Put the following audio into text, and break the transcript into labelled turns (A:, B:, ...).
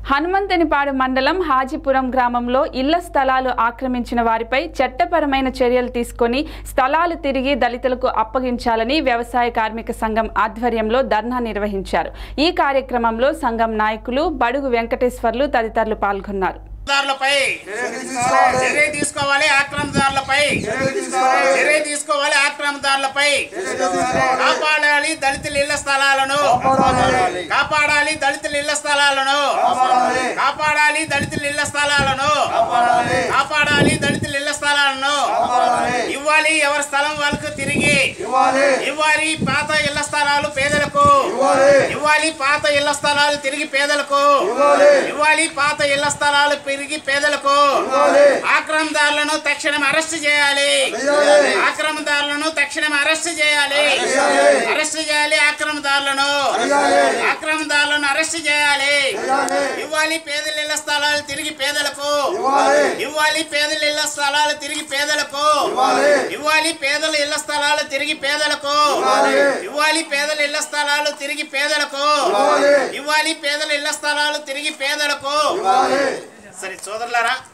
A: హనుమంతనిపాడు మండలం హాజీపురం గ్రామంలో ఇళ్ల స్థలాలు ఆక్రమించిన వారిపై చట్టపరమైన చర్యలు తీసుకొని స్థలాలు తిరిగి దళితులకు అప్పగించాలని వ్యవసాయ కార్మిక సంఘం ఆధ్వర్యంలో ధర్నా నిర్వహించారు ఈ కార్యక్రమంలో సంఘం నాయకులు బడుగు వెంకటేశ్వర్లు తదితరులు పాల్గొన్నారు
B: దారులపై చర్య తీసుకోవాలి ఆక్రమణదారులపై చర్య తీసుకోవాలి ఆక్రమణదారులపై కాపాడాలి దళితుల ఇళ్ల స్థలాలను కాపాడాలి దళితుల ఇళ్ల స్థలాలను కాపాడాలి దళితుల ఇళ్ల స్థలాలను కాపాడాలి దళితుల ఇళ్ల స్థలాలను ఇవ్వాలి ఎవరి స్థలం వాళ్ళకు తిరిగి ఇవ్వాలి పాత ఇళ్ల స్థలాలు పేదలకు ఇవ్వాలి పాత ఇళ్ల స్థలాలు తిరిగి పేదలకు ఇవ్వాలి పాత ఇళ్ల స్థలాలు పెరిగి పేదలకు ఆక్రమణదారులను తక్షణం అరెస్ట్ చేయాలి ఆక్రమణదారులను తక్షణం అరెస్ట్ చేయాలి అరెస్ట్ చేయాలి ఆక్రమణదారులను ఆక్రమణదారులను అరెస్ట్ చేయాలి ఇవ్వాలి పేదల ఇళ్ల స్థలాలు తిరిగి పేదలకు ఇవ్వాలి పేదల ఇళ్ల స్థలాలు తిరిగి పేదలకు ఇవ్వాలి పేదల ఇళ్ల స్థలాలు తిరిగి పేదలకు ఇవ్వాలి పేదల ఇళ్ల స్థలాలు తిరిగి పేదలకు ఇవ్వాలి పేదల ఇళ్ల స్థలాలు తిరిగి పేదలకు సరే సోదరులారా